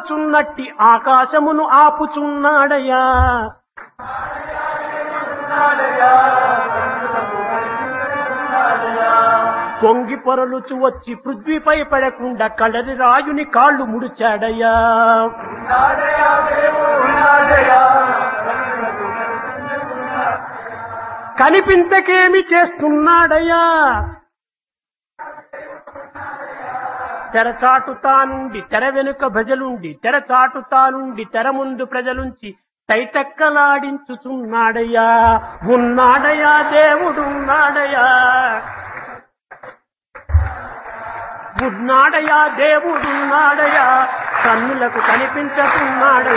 ఆపుచున్నట్టి ఆకాశమును ఆపుచున్నాడయ్యా పొంగి పొరలుచు వచ్చి పృథ్వీపై పడకుండా కడరి రాయుని కాళ్ళు ముడిచాడయ్యా కనిపించకేమి చేస్తున్నాడయ్యా తెరచాటు తానుండి తెర వెనుక భజలుండి తెరచాటు తానుండి తెర ముందు ప్రజలుంచి తైతక్కలాడించుచున్నాడయ్యా ఉన్నాడయ్యా దేవుడున్నాడయ్యా ఉన్నాడయ్యా దేవుడున్నాడయ్యా కన్నులకు కనిపించకున్నాడయ్యా